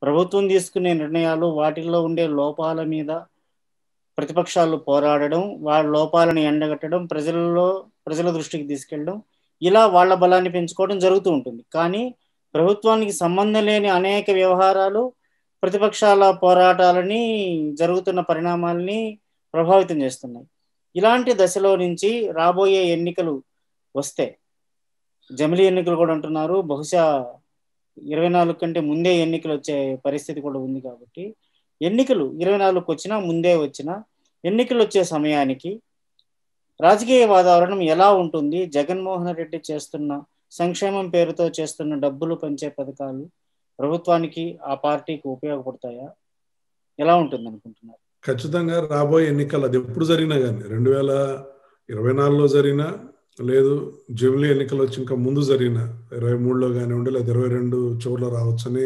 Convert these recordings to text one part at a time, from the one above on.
ప్రభుత్వం తీసుకునే నిర్ణయాలు వాటిల్లో ఉండే లోపాల మీద ప్రతిపక్షాలు పోరాడడం వాళ్ళ లోపాలను ఎండగట్టడం ప్రజల్లో ప్రజల దృష్టికి తీసుకెళ్ళడం ఇలా వాళ్ళ బలాన్ని పెంచుకోవడం జరుగుతూ ఉంటుంది కానీ ప్రభుత్వానికి సంబంధం లేని అనేక వ్యవహారాలు ప్రతిపక్షాల పోరాటాలని జరుగుతున్న పరిణామాలని ప్రభావితం చేస్తున్నాయి ఇలాంటి దశలో నుంచి రాబోయే ఎన్నికలు వస్తే జమిలీ ఎన్నికలు కూడా అంటున్నారు బహుశా ఇరవై నాలుగు కంటే ముందే ఎన్నికలు వచ్చే పరిస్థితి కూడా ఉంది కాబట్టి ఎన్నికలు ఇరవై నాలుగుకి వచ్చినా ముందే వచ్చినా ఎన్నికలు వచ్చే సమయానికి రాజకీయ వాతావరణం ఎలా ఉంటుంది జగన్మోహన్ రెడ్డి చేస్తున్న సంక్షేమం పేరుతో చేస్తున్న డబ్బులు పంచే పథకాలు ప్రభుత్వానికి ఆ పార్టీకి ఉపయోగపడతాయా ఎలా ఉంటుంది అనుకుంటున్నారు ఖచ్చితంగా రాబోయే ఎన్నికలు అది ఎప్పుడు జరిగినా కానీ రెండు వేల ఇరవై నాలుగులో జరిగినా లేదు జమిలీ ఎన్నికలు వచ్చి ఇంకా ముందు జరిగిన ఇరవై మూడులో కానివ్వండి లేదా ఇరవై రెండు చివరిలో రావచ్చని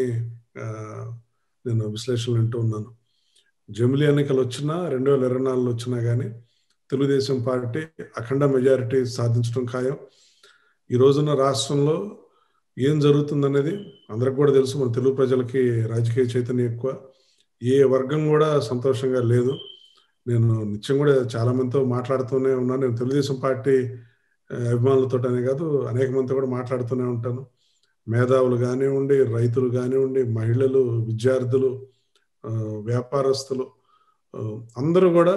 నేను విశ్లేషణలు వింటూ ఉన్నాను జమిలీ ఎన్నికలు వచ్చినా రెండు వేల ఇరవై నాలుగులో వచ్చినా కానీ తెలుగుదేశం పార్టీ అఖండ మెజారిటీ సాధించడం ఖాయం ఈ రోజున రాష్ట్రంలో ఏం జరుగుతుందనేది అందరికి కూడా తెలుసు మన తెలుగు ప్రజలకి రాజకీయ చైతన్యం ఎక్కువ ఏ వర్గం కూడా సంతోషంగా లేదు నేను నిత్యం కూడా చాలా మందితో మాట్లాడుతూనే ఉన్నాను నేను తెలుగుదేశం పార్టీ అభిమానులతోటనే కాదు అనేక మందితో కూడా మాట్లాడుతూనే ఉంటాను మేధావులు కానివ్వండి రైతులు కానివ్వండి మహిళలు విద్యార్థులు వ్యాపారస్తులు అందరూ కూడా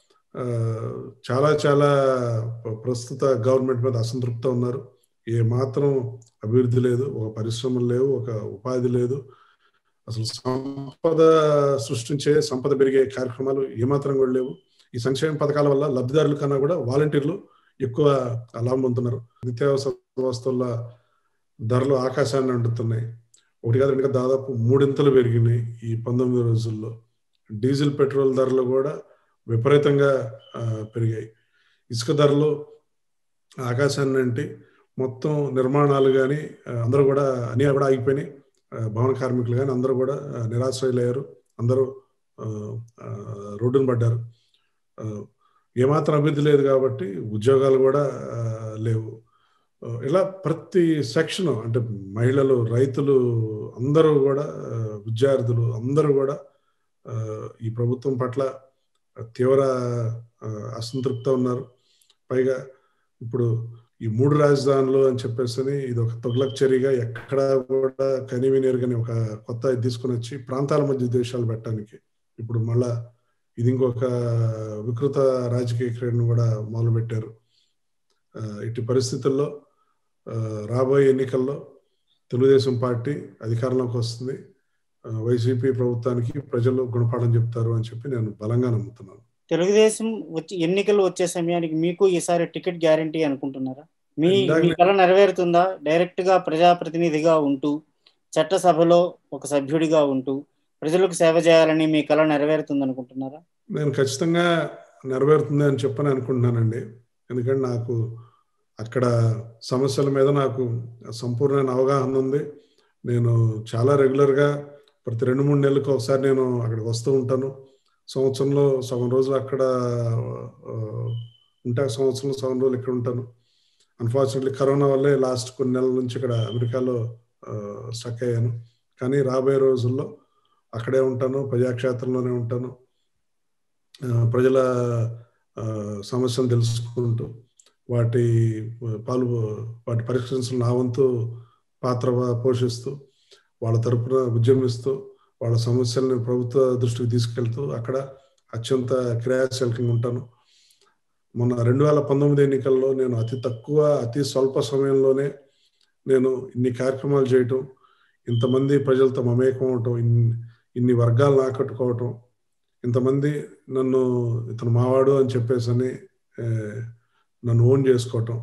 చాలా చాలా ప్రస్తుత గవర్నమెంట్ మీద అసంతృప్తి ఉన్నారు ఏ మాత్రం అభివృద్ధి లేదు ఒక పరిశ్రమలు లేవు ఒక ఉపాధి లేదు అసలు సంపద సృష్టించే సంపద పెరిగే కార్యక్రమాలు ఏమాత్రం కూడా లేవు ఈ సంక్షేమ పథకాల వల్ల లబ్ధిదారుల కన్నా కూడా వాలంటీర్లు ఎక్కువ లాభం పొందుతున్నారు నిత్యావసర వస్తువుల ధరలు ఆకాశాన్ని అంటుతున్నాయి ఒకటి కాదు రెండు దాదాపు మూడింతలు పెరిగినాయి ఈ పంతొమ్మిది రోజుల్లో డీజిల్ పెట్రోల్ ధరలు కూడా విపరీతంగా పెరిగాయి ఇసుక ధరలు ఆకాశాన్ని అంటే మొత్తం నిర్మాణాలు కానీ అందరూ కూడా అన్నీ కూడా ఆగిపోయినాయి భవన కార్మికులు కానీ అందరూ కూడా నిరాశ్రయులయ్యారు అందరూ రోడ్డును పడ్డారు ఏమాత్రం అభివృద్ధి లేదు కాబట్టి ఉద్యోగాలు కూడా లేవు ఇలా ప్రతి సెక్షన్ అంటే మహిళలు రైతులు అందరూ కూడా విద్యార్థులు అందరూ కూడా ఈ ప్రభుత్వం పట్ల తీవ్ర అసంతృప్తి ఉన్నారు పైగా ఇప్పుడు ఈ మూడు రాజధానులు అని చెప్పేసి ఇది ఒక తొగ్లక్ చర్యగా ఎక్కడా కూడా కనివినేరుగానే ఒక కొత్త తీసుకుని వచ్చి ప్రాంతాల మధ్య దేశాలు పెట్టడానికి ఇప్పుడు మళ్ళా ఇది ఇంకొక వికృత రాజకీయ క్రీడను కూడా మొదలుపెట్టారు ఇట్టి పరిస్థితుల్లో రాబోయే ఎన్నికల్లో తెలుగుదేశం పార్టీ అధికారంలోకి వస్తుంది వైసీపీ ప్రభుత్వానికి ప్రజలు గుణపాఠం చెప్తారు అని చెప్పి నేను బలంగా నమ్ముతున్నాను తెలుగుదేశం వచ్చి ఎన్నికలు వచ్చే సమయానికి మీకు ఈసారి టికెట్ గ్యారంటీ అనుకుంటున్నారా మీ మీ కళ నెరవేరుతుందా డైరెక్ట్ గా ప్రజాప్రతినిధిగా ఉంటూ చట్టసభలో ఒక సభ్యుడిగా ఉంటూ ప్రజలకు సేవ చేయాలని మీ కళ నెరవేరుతుంది అనుకుంటున్నారా నేను ఖచ్చితంగా నెరవేరుతుంది అని చెప్పని అనుకుంటున్నానండి ఎందుకంటే నాకు అక్కడ సమస్యల మీద నాకు సంపూర్ణమైన అవగాహన ఉంది నేను చాలా రెగ్యులర్గా ప్రతి రెండు మూడు నెలలకు ఒకసారి నేను అక్కడికి వస్తూ ఉంటాను సంవత్సరంలో సగం రోజులు అక్కడ ఉంటే సంవత్సరంలో సగం రోజులు ఇక్కడ ఉంటాను అన్ఫార్చునేట్లీ కరోనా వల్లే లాస్ట్ కొన్ని నెలల నుంచి ఇక్కడ అమెరికాలో స్టక్ అయ్యాను కానీ రాబోయే రోజుల్లో అక్కడే ఉంటాను ప్రజాక్షేత్రంలోనే ఉంటాను ప్రజల సమస్యలు తెలుసుకుంటూ వాటి పాలు వాటి పరిష్కరించిన నా వంతు పాత్ర పోషిస్తూ వాళ్ళ తరపున ఉద్యమిస్తూ వాళ్ళ సమస్యలను ప్రభుత్వ దృష్టికి తీసుకెళ్తూ అక్కడ అత్యంత క్రియాశీలకంగా ఉంటాను మొన్న రెండు వేల పంతొమ్మిది ఎన్నికల్లో నేను అతి తక్కువ అతి స్వల్ప సమయంలోనే నేను ఇన్ని కార్యక్రమాలు చేయటం ఇంతమంది ప్రజలతో మమేకం అవటం ఇన్ని ఇన్ని వర్గాలను ఆకట్టుకోవటం ఇంతమంది నన్ను ఇతను మావాడు అని చెప్పేసి అని నన్ను ఓన్ చేసుకోవటం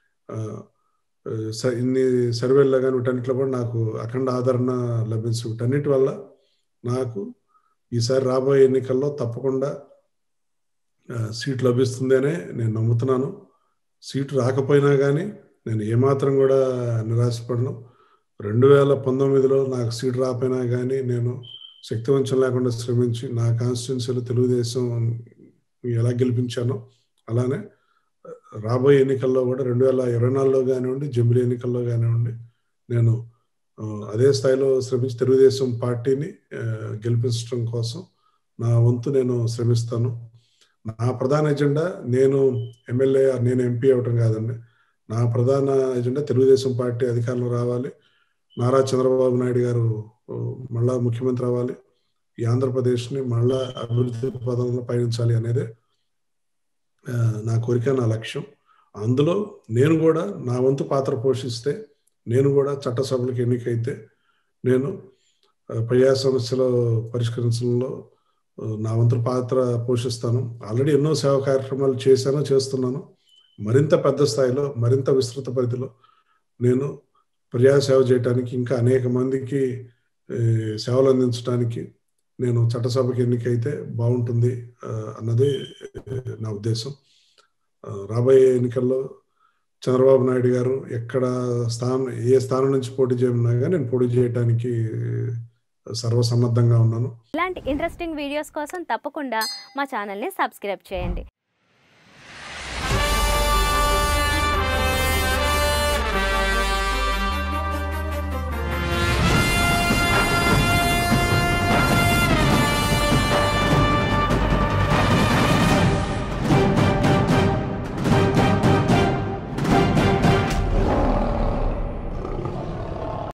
ఇన్ని సర్వేల్లో కానీ వీటన్నిటిలో కూడా నాకు అఖండ ఆదరణ లభించి వీటన్నిటి వల్ల నాకు ఈసారి రాబోయే ఎన్నికల్లో తప్పకుండా సీట్ లభిస్తుంది అనే నేను నమ్ముతున్నాను సీటు రాకపోయినా కానీ నేను ఏమాత్రం కూడా నిరాశపడను రెండు వేల పంతొమ్మిదిలో నాకు సీటు రాకపోయినా కానీ నేను శక్తివంచం లేకుండా శ్రమించి నా కాన్స్టిట్యున్సీలో తెలుగుదేశం ఎలా గెలిపించానో అలానే రాబోయే ఎన్నికల్లో కూడా రెండు వేల ఇరవై నాలుగులో కానివ్వండి జమిలీ ఎన్నికల్లో కానివ్వండి నేను ఆ, అదే స్థాయిలో శ్రమించి తెలుగుదేశం పార్టీని ఆ, గెలిపించడం కోసం నా వంతు నేను శ్రమిస్తాను నా ప్రధాన ఎజెండా నేను ఎమ్మెల్యే నేను ఎంపీ అవటం కాదండి నా ప్రధాన ఎజెండా తెలుగుదేశం పార్టీ అధికారంలో రావాలి నారా చంద్రబాబు నాయుడు గారు ఓ, మళ్ళా ముఖ్యమంత్రి అవ్వాలి ఈ ఆంధ్రప్రదేశ్ని మళ్ళా అభివృద్ధి పదంలో పయనించాలి అనేదే ఆ, నా కోరిక నా లక్ష్యం అందులో నేను కూడా నా వంతు పాత్ర పోషిస్తే నేను కూడా చట్టసభలకు ఎన్నికైతే నేను ఆ, ప్రజా సమస్యలు పరిష్కరించడంలో ఆ, నా వంతు పాత్ర పోషిస్తాను ఆల్రెడీ ఎన్నో సేవా కార్యక్రమాలు చేశాను చేస్తున్నాను మరింత పెద్ద స్థాయిలో మరింత విస్తృత పరిధిలో నేను ప్రజాసేవ చేయడానికి ఇంకా అనేక మందికి ఏ, సేవలు అందించడానికి నేను చట్టసభకి ఎన్నికైతే బాగుంటుంది ఆ, అన్నది ఏ, నా ఉద్దేశం ఆ, రాబోయే ఎన్నికల్లో చంద్రబాబు నాయుడు గారు ఎక్కడ స్థానం ఏ స్థానం నుంచి పోటీ చేయమన్నా కానీ నేను పోటీ చేయడానికి సర్వసన్నద్ధంగా ఉన్నాను ఇలాంటి ఇంట్రెస్టింగ్ వీడియోస్ కోసం తప్పకుండా మా ఛానల్ని సబ్స్క్రైబ్ చేయండి